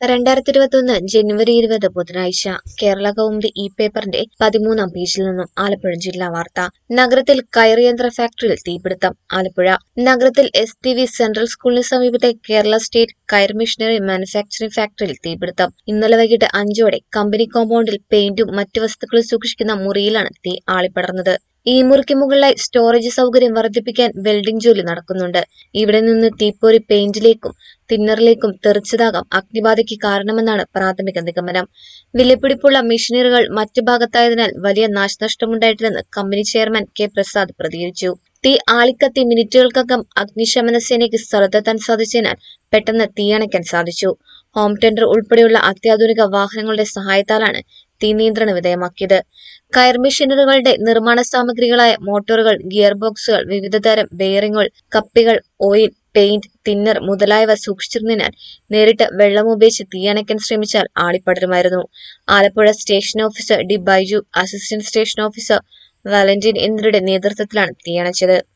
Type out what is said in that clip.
രണ്ടായിരത്തി ഇരുപത്തൊന്ന് ജനുവരി ഇരുപത് ബുധനാഴ്ച കേരള കൗമുദി ഇ പേപ്പറിന്റെ പതിമൂന്നാം പേജിൽ നിന്നും ആലപ്പുഴ ജില്ലാ വാർത്ത നഗരത്തിൽ കയറിയന്ത്ര ഫാക്ടറിയിൽ തീപിടുത്തം ആലപ്പുഴ നഗരത്തിൽ എസ് ടി വി സെൻട്രൽ സ്കൂളിന് സമീപത്തെ Kerala state coir machinery manufacturing ഫാക്ടറിയിൽ തീപിടുത്തം ഇന്നലെ വൈകിട്ട് അഞ്ചോടെ കമ്പനി കോമ്പൗണ്ടിൽ പെയിന്റും മറ്റു വസ്തുക്കളും സൂക്ഷിക്കുന്ന മുറിയിലാണ് തീ ആളിപ്പടർന്നത് ഈ മുറിക്ക് മുകളിലായി സ്റ്റോറേജ് സൗകര്യം വർദ്ധിപ്പിക്കാൻ വെൽഡിംഗ് ജോലി നടക്കുന്നുണ്ട് ഇവിടെ നിന്ന് തീപ്പൊരി പെയിന്റിലേക്കും തിന്നറിലേക്കും തെറിച്ചതാകാം അഗ്നിബാധയ്ക്ക് കാരണമെന്നാണ് പ്രാഥമിക നിഗമനം വിലപിടിപ്പുള്ള മെഷീനറികൾ മറ്റു ഭാഗത്തായതിനാൽ വലിയ നാശനഷ്ടമുണ്ടായിട്ടില്ലെന്ന് കമ്പനി ചെയർമാൻ കെ പ്രസാദ് പ്രതികരിച്ചു തീ ആളിക്കത്തി മിനിറ്റുകൾക്കകം അഗ്നിശമന സേനയ്ക്ക് സ്ഥലത്തെത്താൻ സാധിച്ചതിനാൽ പെട്ടെന്ന് തീയണയ്ക്കാൻ സാധിച്ചു ഹോം ടെൻഡർ ഉൾപ്പെടെയുള്ള അത്യാധുനിക വാഹനങ്ങളുടെ സഹായത്താലാണ് തീ നിയന്ത്രണ വിധേയമാക്കിയത് കയർ മെഷീനറികളുടെ നിർമ്മാണ സാമഗ്രികളായ മോട്ടോറുകൾ ഗിയർ ബോക്സുകൾ വിവിധതരം ബെയറിങ്ങുകൾ കപ്പികൾ ഓയിൽ പെയിന്റ് തിന്നർ മുതലായവ സൂക്ഷിച്ചിരുന്നതിനാൽ നേരിട്ട് വെള്ളം ഉപയോഗിച്ച് തീയണയ്ക്കാൻ ശ്രമിച്ചാൽ ആളിപ്പടരുമായിരുന്നു Alappuzha station officer D Baiju assistant station officer Valentine എന്നിവരുടെ നേതൃത്വത്തിലാണ് തീയണച്ചത്